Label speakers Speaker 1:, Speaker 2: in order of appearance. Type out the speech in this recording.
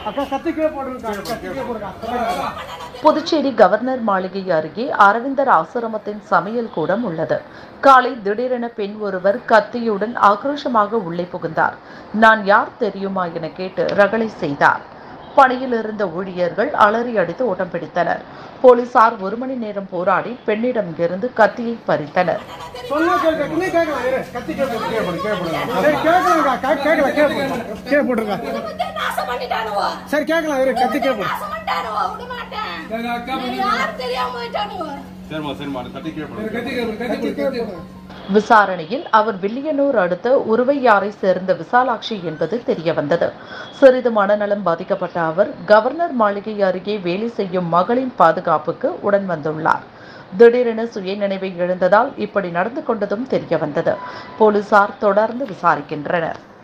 Speaker 1: அக்கா கத்திக்கே போடுங்க கத்திக்கே போடுங்க
Speaker 2: புதுச்சேரி கவர்னர் மாளிகை அருகே அரவிந்தர் ஆசிரமத்தின் சமையல் கூடம் உள்ளது காலை திடீரென பெண் ஒருவர் கத்தியுடன் ஆக்ரோஷமாக உள்ளே புகுந்தார் நான் யார் தெரியுமா என கேட்டு ரகளை செய்தார் பணியில் இருந்த ஊழியர்கள் அலறி அடித்து ஓட்டம் பிடித்தனர் போலீசார் ஒரு மணி நேரம் போராடி பெண்ணிடம் இருந்து கத்தியை பறித்தனர்
Speaker 1: சொன்னா கேட்க இன்னும் கேட்கலாம் இரு கத்திக்கே போடு கேட்படு கேட்படுங்க சரி கேட்கலாம்க்கா கேட்கல கேட்படுங்க கே போட்டுருங்க
Speaker 3: நாசம் பண்ணிட்டானுவோ
Speaker 1: சரி கேட்கலாம் இரு கத்திக்கே போடு
Speaker 3: நாசம் பண்ணிட்டானுவோ விட மாட்டேன் நான் யாரும் தெரியாம போயிட்டானுவோ
Speaker 4: சரிம்மா சரிம்மா கத்தி கேட்படும்
Speaker 1: கத்திக்கே போடுங்க
Speaker 2: விசாரணையில் அவர் வில்லியனூர் அடுத்த உருவையாரை சேர்ந்த விசாலாட்சி என்பது தெரியவந்தது சிறிது மனநலம் பாதிக்கப்பட்ட அவர் கவர்னர் மாளிகை அருகே வேலை செய்யும் மகளின் பாதுகாப்புக்கு உடன் வந்துள்ளார் திடீரென சுயநினைவை இழந்ததால் இப்படி நடந்து கொண்டதும் தெரியவந்தது போலீசார் தொடர்ந்து விசாரிக்கின்றனர்